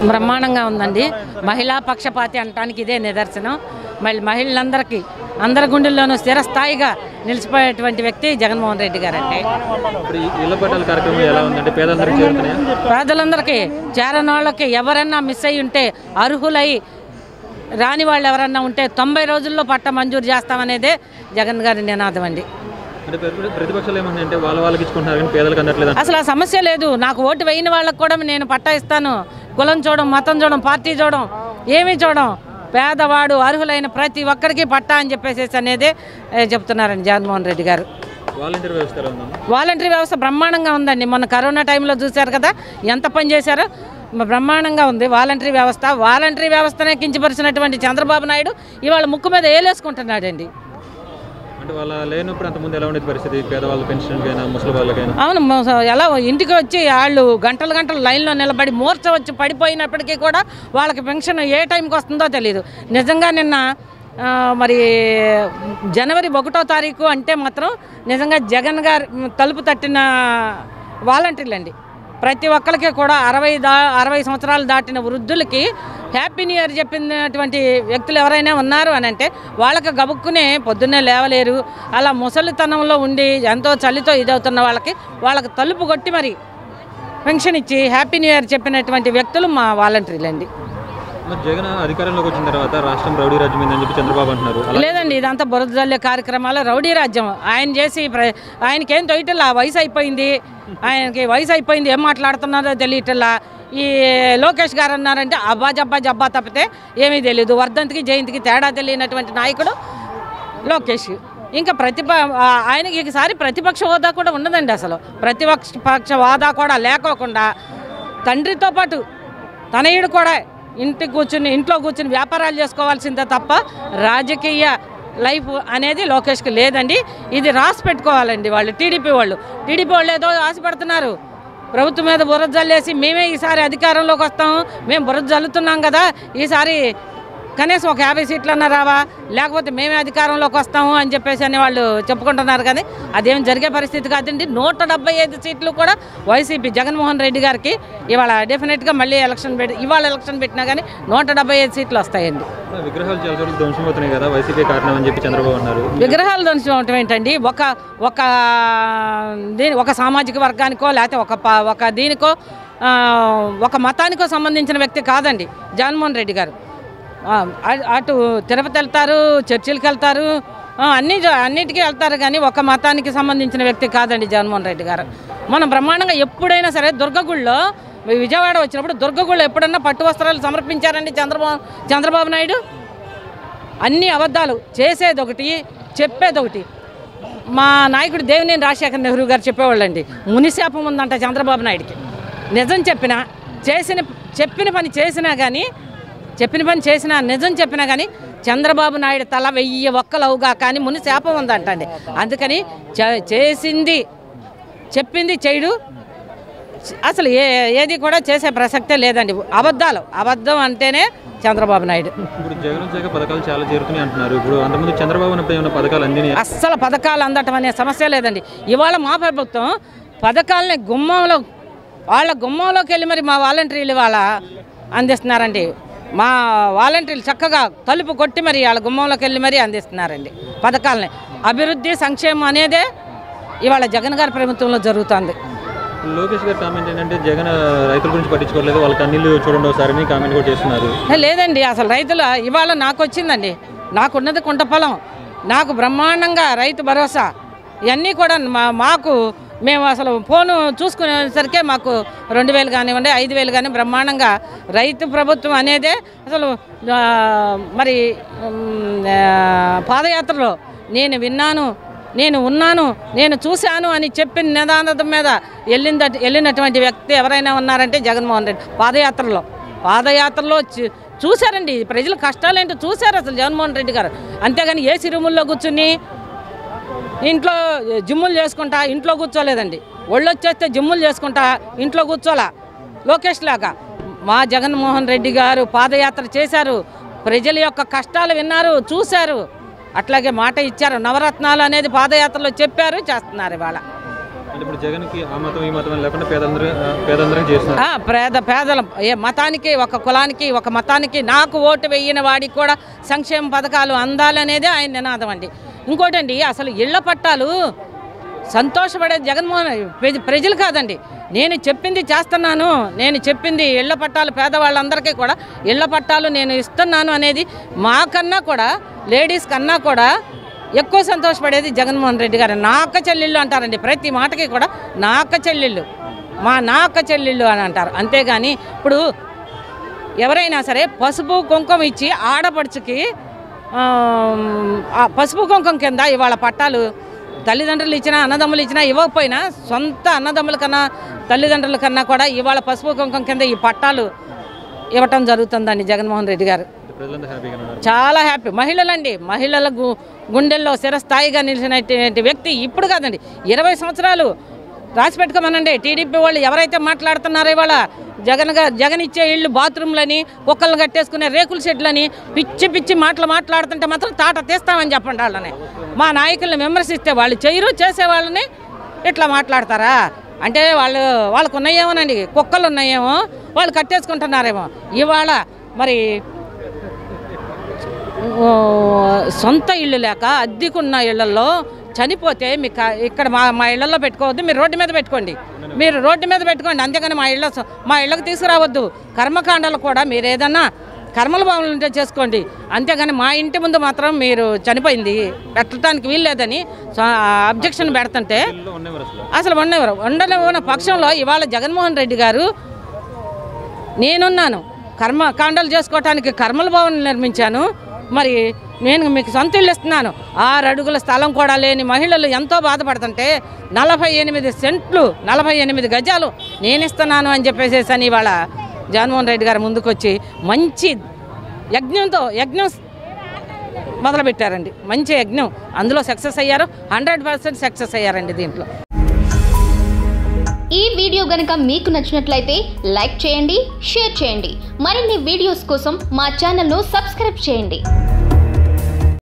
బ్రహ్మాండంగా ఉందండి మహిళా పక్షపాతి అనటానికి ఇదే నిదర్శనం మళ్ళీ మహిళలందరికీ అందరి గుండెల్లోనూ స్థిరస్థాయిగా నిలిచిపోయేటువంటి వ్యక్తి జగన్మోహన్ రెడ్డి గారండి ఇప్పుడు ఈ ఇళ్ల పట్టాల కార్యక్రమం ఎలా ఉందంటే పేదలందరికీ చేరుతున్నాయా పేదలందరికీ చేరని వాళ్ళకి ఎవరన్నా మిస్ అయి ఉంటే అర్హులై రాని వాళ్ళు ఎవరన్నా ఉంటే తొంభై రోజుల్లో పట్ట మంజూరు చేస్తామనేదే జగన్ గారి నినాదం అండి అంటే ప్రతి- ప్రతిపక్షాలు ఏమంటే వాళ్ళ వాళ్ళకి ఇచ్చుకుంటున్నారు కానీ పేదలకు అందట్లేదు అసలు ఆ సమస్య లేదు నాకు ఓటు వేయని వాళ్ళకి కూడా నేను పట్టా ఇస్తాను కులం చూడడం మతం చూడడం పార్టీ చూడడం ఏమీ చూడడం పేదవాడు అర్హులైన ప్రతి ఒక్కరికి పట్టా అని చెప్పేసి అనేది ఏ, చెప్తున్నారండి జగన్మోహన్ రెడ్డి గారు వాలంటీర్ వ్యవస్థ ఎలా ఉందమ్మా వాలంటరీ వ్యవస్థ బ్రహ్మాండంగా ఉందండి మొన్న కరోనా టైంలో చూశారు కదా ఎంత పని చేశారో మ- బ్రహ్మాండంగా ఉంది వాలంటరీ వ్యవస్థ వాలంటరీ వ్యవస్థనే కించపరిచినటువంటి చంద్రబాబు నాయుడు ఇవాళ ముక్కు మీద ఏలేసుకుంటున్నాడండి అంటే వాళ్ళ లేనప్పుడు అంతకుముందు ఎలా ఉండేది పరిస్థితి పేదవాళ్ళ పెన్షన్కైనా ముసలి వాళ్ళకైనా అవును మ- ఎలా ఇంటికి వచ్చి వాళ్ళు గంటలు గంటలు లైన్లో నిలబడి మూర్చ వచ్చి పడిపోయినప్పటికీ కూడా వాళ్ళకి పెన్షన్ ఏ టైంకి వస్తుందో తెలియదు నిజంగా నిన్న ఆ, మరి జనవరి ఒకటో తారీఖు అంటే మాత్రం నిజంగా జగన్ గారు తలుపు తట్టిన వాలంటీర్లు అండి ప్రతి ఒక్కరికి కూడా అరవై దా అరవై సంవత్సరాలు దాటిన వృద్ధులకి హ్యాపీ న్యూ ఇయర్ చెప్పినటువంటి వ్యక్తులు ఎవరైనా ఉన్నారు అని అంటే వాళ్ళకి గబుక్కునే పొద్దున్నే లేవలేరు అలా ముసలితనంలో ఉండి ఎంతో చలితో ఇదవుతున్న వాళ్ళకి వాళ్ళకి తలుపు కొట్టి మరి పెన్షన్ ఇచ్చి హ్యాపీ న్యూ ఇయర్ చెప్పినటువంటి వ్యక్తులు మా వాలంటీర్లు అండి మరి జగన్ అధికారంలోకి వచ్చిన తర్వాత రాష్ట్రం రౌడీ రాజ్యం అని చెప్పి చంద్రబాబు అంటున్నారు అలా లేదండి ఇదంతా బురద జల్లే కార్యక్రమాలు రౌడీ రాజ్యం ఆయన చేసి ప్ర- ఆయనకేం తొయ్యటల్లా వయసు అయిపోయింది ఆయనకి వయసు అయిపోయింది ఏం మాట్లాడుతున్నారో తెలియటల్లా ఈ లోకేష్ గారు అన్నారంటే అబ్బా జబ్బా జబ్బా తప్పితే ఏమీ తెలియదు వర్ధంతికి జయంతికి తేడా తెలియనటువంటి నాయకుడు లోకేష్ ఇంకా ప్రతిప ఆ- ఆయనకి ఈసారి ప్రతిపక్ష హోదా కూడా ఉండదండి అసలు ప్రతిపక్ష పక్ష హోదా కూడా లేకోకుండా తండ్రితో పాటు తనయుడు కూడా ఇంటి కూర్చుని ఇంట్లో కూర్చుని వ్యాపారాలు చేసుకోవాల్సిందే తప్ప రాజకీయ లైఫ్ అనేది లోకేష్కి లేదండి ఇది రాసి పెట్టుకోవాలండి వాళ్ళు టీడీపీ వాళ్ళు టీడీపీ వాళ్ళు ఏదో ఆశపడుతున్నారు ప్రభుత్వం మీద బురద జల్లేసి మేమే ఈసారి అధికారంలోకి వస్తాము మేము బురద జల్లుతున్నాం కదా ఈసారి కనీసం ఒక యాభై సీట్లన్నా రావా లేకపోతే మేమే అధికారంలోకి వస్తాము అని చెప్పేసి అని వాళ్ళు చెప్పుకుంటున్నారు కానీ అదేం జరిగే పరిస్థితి కాదండి నూట డెబ్బై ఐదు సీట్లు కూడా వైసీపీ జగన్మోహన్ రెడ్డి గారికి ఇవాళ డెఫినెట్గా మళ్ళీ ఎలక్షన్ పెట్టి ఇవాళ ఎలక్షన్ పెట్టినా కానీ నూట డెబ్బై ఐదు సీట్లు వస్తాయండి విగ్రహాలు చాలా చోట్ల ధ్వంసం అవుతున్నాయి కదా వైసీపీ కారణం అని చెప్పి చంద్రబాబు అన్నారు విగ్రహాలు ధ్వంసం ఏంటండి ఒక ఒక దీని ఒక సామాజిక వర్గానికో లేకపోతే ఒక ప- ఒక దీనికో ఆ, ఒక మతానికో సంబంధించిన వ్యక్తి కాదండి జగన్మోహన్ రెడ్డి గారు ఆ, అ- అటు తిరుపతి వెళ్తారు చర్చిలకు వెళ్తారు ఆ, అన్ని జ- అన్నిటికీ వెళ్తారు కానీ ఒక మతానికి సంబంధించిన వ్యక్తి కాదండి జగన్మోహన్ రెడ్డి గారు మనం బ్రహ్మాండంగా ఎప్పుడైనా సరే దుర్గగుళ్ళో విజయవాడ వచ్చినప్పుడు దుర్గగుళ్ళు ఎప్పుడన్నా పట్టు వస్త్రాలు సమర్పించారండి చంద్రబాబు చంద్రబాబు నాయుడు అన్ని అబద్ధాలు చేసేది ఒకటి చెప్పేది ఒకటి మా నాయకుడు దేవినేని రాజశేఖర నెహ్రూ గారు చెప్పేవాళ్ళండి మునిశాపం ఉందంట చంద్రబాబు నాయుడికి నిజం చెప్పినా చేసిన చెప్పిన పని చేసినా కానీ చెప్పిన పని చేసినా నిజం చెప్పినా కానీ చంద్రబాబు నాయుడు తల వెయ్యి ఒక్కలవుగా కానీ ముని శాపం ఉందంటండి అందుకని చే- చేసింది చెప్పింది చేయడు అసలు ఏ ఏది కూడా చేసే ప్రసక్తే లేదండి అబద్ధాలు అబద్ధం అంటేనే చంద్రబాబు నాయుడు ఇప్పుడు జగన్ వచ్చాక పథకాలు చాలా చేరుతున్నాయి అంటున్నారు ఇప్పుడు అంతకుముందు చంద్రబాబు ఉన్నప్పుడు ఏమైనా పథకాలు అందినాయి అస్సలు పథకాలు అందటం అనే సమస్య లేదండి ఇవాళ మా ప్రభుత్వం పథకాలని గుమ్మంలో వాళ్ళ గుమ్మంలోకి వెళ్ళి మరి మా వాలంటీర్లు ఇవాళ అందిస్తున్నారండి మా వాలంటీర్లు చక్కగా తలుపు కొట్టి మరి వాళ్ళ గుమ్మంలోకి వెళ్ళి మరి అందిస్తున్నారండి పథకాలని అభివృద్ధి సంక్షేమం అనేదే ఇవాళ జగన్ గారి ప్రభుత్వంలో జరుగుతుంది లోకేష్ గారి కామెంట్ ఏంటంటే జగన్ రైతుల గురించి పట్టించుకోవట్లేదు వాళ్ళకి అన్నిళ్ళు చూడండి ఒకసారి అని కామెంట్ కూడా చేస్తున్నారు ఏ, లేదండి అసలు రైతుల ఇవాళ నాకు వచ్చిందండి నాకున్నది కుంట పొలం నాకు బ్రహ్మాండంగా రైతు భరోసా ఇవన్నీ కూడా మా మాకు మేము అసలు ఫోను చూసుకునేసరికే మాకు రెండు వేలు కానివ్వండి ఐదు వేలు కానీ బ్రహ్మాండంగా రైతు ప్రభుత్వం అనేదే అసలు ఆ, మరి ఉమ్, ఆ, పాదయాత్రలో నేను విన్నాను నేను ఉన్నాను నేను చూశాను అని చెప్పిన నిదానం మీద వెళ్ళిన వెళ్ళినటువంటి వ్యక్తి ఎవరైనా ఉన్నారంటే జగన్మోహన్ రెడ్డి పాదయాత్రలో పాదయాత్రలో చూ- చూశారండి ప్రజల కష్టాలేంటో చూశారు అసలు జగన్మోహన్ రెడ్డి గారు అంతేగాని ఏసీ రూముల్లో కూర్చుని ఇంట్లో జిమ్ములు చేసుకుంటా ఇంట్లో కూర్చోలేదండి ఒళ్ళు వచ్చేస్తే జిమ్ములు చేసుకుంటా ఇంట్లో కూర్చోలా లోకేష్ లాగా మా జగన్మోహన్ రెడ్డి గారు పాదయాత్ర చేశారు ప్రజల యొక్క కష్టాలు విన్నారు చూశారు అట్లాగే మాట ఇచ్చారు నవరత్నాలు అనేది పాదయాత్రలో చెప్పారు చేస్తున్నారు ఇవాళ అంటే ఇప్పుడు జగన్కి ఆ మతం ఈ మతం అని లేకుండా పేదందరూ పేదందరం చేస్తున్నారు ఆ, పేద పేదల ఏ మతానికి ఒక కులానికి ఒక మతానికి నాకు ఓటు వేయని వాడికి కూడా సంక్షేమ పథకాలు అందాలనేదే ఆయన నినాదం అండి ఇంకోటండి అసలు ఇళ్ల పట్టాలు సంతోషపడే జగన్మోహన్ ప్రజ- ప్రజలు కాదండి నేను చెప్పింది చేస్తున్నాను నేను చెప్పింది ఇళ్ల పట్టాలు పేదవాళ్ళందరికీ కూడా ఇళ్ల పట్టాలు నేను ఇస్తున్నాను అనేది మాకన్నా కూడా లేడీస్ కన్నా కూడా ఎక్కువ సంతోషపడేది జగన్మోహన్ రెడ్డి గారు నా అక్క చెల్లెళ్ళు అంటారండి ప్రతి మాటకి కూడా నా అక్క చెల్లెళ్ళు మా నా అక్క చెల్లెళ్ళు అని అంటారు అంతేగాని ఇప్పుడు ఎవరైనా సరే పసుపు కుంకుమ ఇచ్చి ఆడపడుచుకి ఆ, ఆ పసుపు కుంకుమ కింద ఇవాళ పట్టాలు తల్లిదండ్రులు ఇచ్చినా అన్నదమ్ములు ఇచ్చినా ఇవ్వకపోయినా సొంత అన్నదమ్ముల కన్నా తల్లిదండ్రుల కన్నా కూడా ఇవాళ పసుపు కుంకుమ కింద ఈ పట్టాలు ఇవ్వటం జరుగుతుందండి జగన్మోహన్ రెడ్డి గారు అంటే ప్రజలంతా హ్యాపీగా ఉన్నారు చాలా హ్యాపీ మహిళలండి మహిళల గు- గుండెల్లో చిరస్థాయిగా నిలిచినటువంటి వ్యక్తి ఇప్పుడు కాదండి ఇరవై సంవత్సరాలు రాసి పెట్టుకోమనండి టీడీపీ వాళ్ళు ఎవరైతే మాట్లాడుతున్నారో ఇవాళ జగన్ గా జగన్ ఇచ్చే ఇళ్ళు బాత్రూమ్లని కుక్కలు కట్టేసుకునే రేకుల షెడ్లని పిచ్చి పిచ్చి మాటలు మాట్లాడుతుంటే మాత్రం తాట తీస్తామని చెప్పండి వాళ్ళని మా నాయకుల్ని విమర్శిస్తే వాళ్ళు చేయరు చేసే వాళ్ళని ఇట్లా మాట్లాడతారా అంటే వాళ్ళు వాళ్ళకు ఉన్నాయేమోనండి కుక్కలు ఉన్నాయేమో వాళ్ళు కట్టేసుకుంటున్నారేమో ఇవాళ మరి ఓ, సొంత ఇల్లు లేక అద్దెకున్న ఇళ్లలో చనిపోతే మీకు కా- ఇక్కడ మా మా ఇళ్లలో పెట్టుకోవద్దు మీరు రోడ్డు మీద పెట్టుకోండి మీరు రోడ్డు మీద పెట్టుకోండి అంతేగాని మా ఇళ్ళ మా ఇళ్ళకి తీసుకురావద్దు కర్మకాండాలు కూడా మీరు ఏదన్నా కర్మల భావనలు ఉంటే చేసుకోండి అంతేగాని మా ఇంటి ముందు మాత్రం మీరు చనిపోయింది పెట్టడానికి వీల్లేదని అబ్జెక్షన్ పెడుతుంటే ఇల్లు ఉన్నవారు అసలు అసలు ఉండనివ్వరు ఉండనివ్వని పక్షంలో ఇవాళ జగన్మోహన్ రెడ్డి గారు నేనున్నాను కర్మ కాండాలు చేసుకోవటానికి కర్మల భవన్ నిర్మించాను మరి నేను మీకు సొంత ఇల్లు ఇస్తున్నాను ఆరు అడుగుల స్థలం కూడా లేని మహిళలు ఎంతో బాధపడుతుంటే నలభై ఎనిమిది సెంట్లు నలభై ఎనిమిది గజాలు నేను ఇస్తున్నాను అని చెప్పేసేసి అని ఇవాళ జగన్మోహన్ రెడ్డి గారు ముందుకొచ్చి మంచి యజ్ఞంతో యజ్ఞం మొదలుపెట్టారండి మంచి యజ్ఞం అందులో సక్సెస్ అయ్యారు హండ్రెడ్ పర్సెంట్ సక్సెస్ అయ్యారండి దీంట్లో ఈ వీడియో గనక మీకు నచ్చినట్లయితే లైక్ చేయండి షేర్ చేయండి మరిన్ని వీడియోస్ కోసం మా ఛానల్ను సబ్స్క్రైబ్ చేయండి